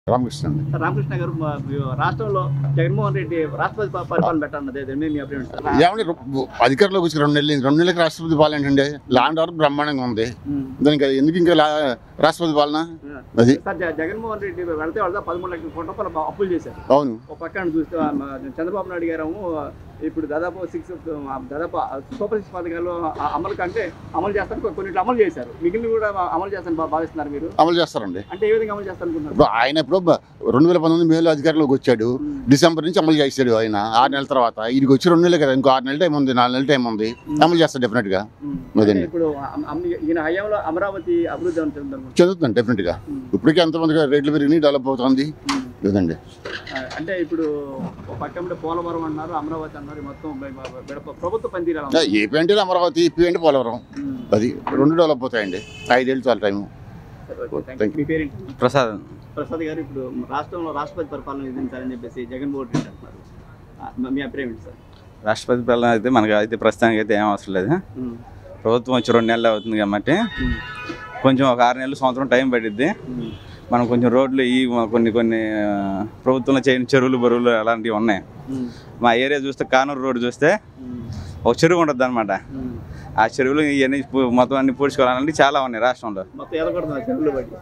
రామకృష్ణ అండి రామకృష్ణ గారు మా- మీ రాష్ట్రంలో జగన్మోహన్ రెడ్డి రాష్ట్రపతి ప- పరిపాలన పెట్టాలన్నది అదే మీ అభిప్రాయం సార్ ఏమండి రు- అధికారంలోకి వచ్చి రెండు నెలలు రెండు నెలలకి రాష్ట్రపతి పాలన ఏంటండి ల్యాండ్ ఆర్డర్ బ్రహ్మాండంగా ఉంది ఉమ్. దానికి ఎందుకు ఇంకా లా- రాష్ట్రపతి పాలన ఆ. అది సార్ జ- జగన్మోహన్ రెడ్డి వెళ్తే వెళ్తే పదమూడు లక్షల కోట్ల రూపాయలు అప్పు- అప్పులు చేశారు అవును ఒక పక్కన చూస్తే ఆ, మా చంద్రబాబు నాయుడు గారు ఇప్పుడు దాదాపు సిక్స్ దాదాపు సూపర్ సిక్స్ పథకాలు ఆ అమలు కంటే అమలు చేస్తారు కొన్నిట్లు అమలు చేశారు మిగిలిన కూడా అమలు చేస్తారని భా- భావిస్తున్నారు మీరు అమలు చేస్తారండి అంటే ఏ విధంగా అమలు చేస్తారనుకుంటున్నారు ఇప్పుడు ఆయన ఇప్పుడు బ- రెండు వేల పంతొమ్మిది మేలో అధికారంలోకి వచ్చాడు ఉమ్. డిసెంబర్ నుంచి అమలు చేశాడు ఆయన ఆరు నెలల తర్వాత ఇది వచ్చి రెండు నెలలు కదా ఇంకో ఆరు నెలల టైం ఉంది నాలుగు నెలల టైం ఉంది అమలు చేస్తాడు డెఫినెట్ గా ఉమ్. అదండి. అంటే ఇప్పుడు అమ్- అమ్- ఈయన హయాంలో అమరావతి అభివృద్ధి చెందుతుంది చదువుతుంది డెఫినెట్ గా ఇప్పటికే ఎంతమంది రేట్లు పెరిగినాయి డెవలప్ అవుతుంది లేదండి అంటే ఇప్పుడు ఒక పక్క ఉంటే పోలవరం అన్నారు అమరావతి అన్నారు మొత్తం బ- బ- బ- ప్రభుత్వ పనితీరు ఎలా ఉంది? ఏపీ అంటే అమరావతి ఈపీ అంటే పోలవరం ఉమ్. అది రెండు డెవలప్ అవుతాయండి ఐదేళ్ళు చాలా టైం సరే, ఓకే, థాంక్యూ. థాంక్యూ. మీ పేరేంటి ప్రసాద్ ప్రసాద్ గారు ఇప్పుడు రాష్ట్రంలో రాష్ట్రపతి పరిపాలన విధించాలని చెప్పేసి జగన్మోహన్ రెడ్డి అంటున్నారు ఆ, మీ అభిప్రాయం ఏంటి సార్ రాష్ట్రపతి పాలన అయితే మనకి అయితే ప్రస్తుతానికి అయితే ఏం అవసరం లేదు ఉమ్. ప్రభుత్వం వచ్చి రెండు నెలలు అవుతుంది కాబట్టి ఉమ్. కొంచెం ఒక ఆరు నెలలు సంవత్సరం టైం పట్టిద్ది ఉమ్. మనం కొంచెం రోడ్లు ఈ కొన్ని కొన్ని ఆ, ప్రభుత్వంలో చేయని చెరువులు బరువులు అలాంటివి ఉన్నాయి ఉమ్. మా ఏరియా చూస్తే కానూరు రోడ్డు చూస్తే ఉమ్. ఒక చెరువు ఉంటుంది అనమాట ఉమ్. ఆ చెరువులు ఇవన్నీ పూ- మొత్తం అన్ని పూడ్చుకోవాలంటే చాలా ఉన్నాయి రాష్ట్రంలో మొత్తం ఎదగొడుతున్నారు చెరువులు బట్టి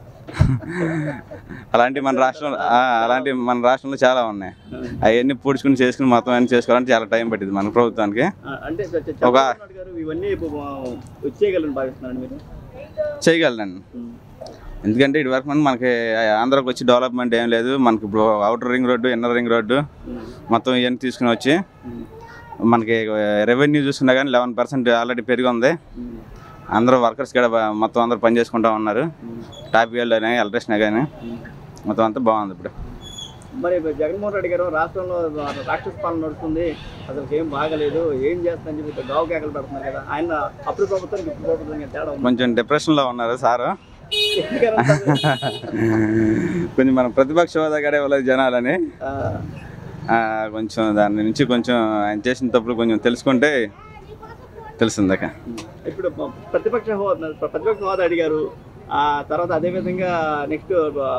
అలాంటి మన రాష్ట్రంలో ఆ, అలాంటి మన రాష్ట్రంలో చాలా ఉన్నాయి అవన్నీ పూడ్చుకుని చేసుకుని మొత్తం అన్ని చేసుకోవాలంటే చాలా టైం పట్టింది మన ప్రభుత్వానికి ఆ, అంటే చ- చ- చంద్రబాబు నాయుడు గారు ఇవన్నీ ఇప్పుడు, ఆ, వచ్చేయగలని భావిస్తున్నాను మీరు చేయగలనండి ఉమ్. ఎందుకంటే ఇటు వరకు మన- మనకి ఆంధ్రాకి వచ్చి డెవలప్మెంట్ ఏం లేదు మనకి ఇప్పుడు outer ring road inner ring road ఉమ్. మొత్తం ఇవన్నీ తీసుకుని వచ్చి ఉమ్. మనకి రెవెన్యూ చూసుకున్నా కానీ లెవెన్ పర్సెంట్ ఆల్రెడీ పెరిగి ఉంది ఉమ్. అందరూ వర్కర్స్ కూడా బా- మొత్తం అందరూ పని చేసుకుంటా ఉన్నారు ఉమ్. టాప్ గేళ్ళు కానీ ఎలక్ట్రిషన్ కానీ ఉమ్. మొత్తం అంతా బాగుంది ఇప్పుడు మరి ఇప్పుడు జగన్మోహన్ రెడ్డి గారు రాష్ట్రంలో రాక్షస పాలన నడుస్తుంది అసలు ఏం బాగలేదు ఏం చేస్తుందని చెప్పి ఇక్కడ గావు కేకలు పెడుతున్నారు కదా ఆయన అప్పుడు ప్రభుత్వానికి ఇప్పుడు ప్రభుత్వానికి తేడా ఉంది కొంచెం డిప్రెషన్లో ఉన్నారు సారు ఎందుకని అంటారు? కొంచెం మన ప్రతిపక్ష హోదా కూడా ఇవ్వలేదు జనాలని ఆ, ఆ, కొంచెం దాని నుంచి కొంచెం ఆయన చేసిన తప్పులు కొంచెం తెలుసుకుంటే తెలుస్తుందక ఇప్పుడు ప- ప్రతిపక్ష హోదా ప్రతిపక్ష హోదా అడిగారు ఆ తర్వాత అదే విధంగా నెక్స్ట్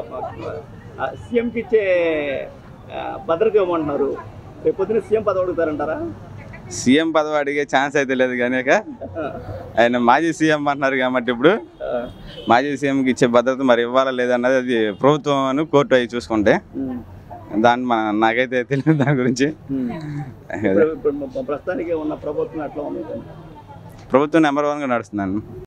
సీఎంకి ఇచ్చే ఆ, భద్రత ఇవ్వమంటున్నారు రేపు పొద్దున సీఎం పదవి అడుగుతారంటారా సీఎం పదవి అడిగే ఛాన్స్ అయితే లేదు కానీ ఇక ఆయన మాజీ సీఎం అంటున్నారు కాబట్టి ఇప్పుడు ఆ, మాజీ సీఎంకి ఇచ్చే భద్రత మరి ఇవ్వాలా లేదన్నది అది ప్రభుత్వం కోర్టు అవి చూసుకుంటే ఉమ్, దాన్ని మన నాకైతే తెలియదు దాని గురించి ఉమ్. ఇప్పుడు ఇప్పుడు ప్రస్తుతానికి ఉన్న ప్రభుత్వం ఎట్లా ఉంది ప్రభుత్వం నెంబర్ వన్గా నడుస్తున్నాను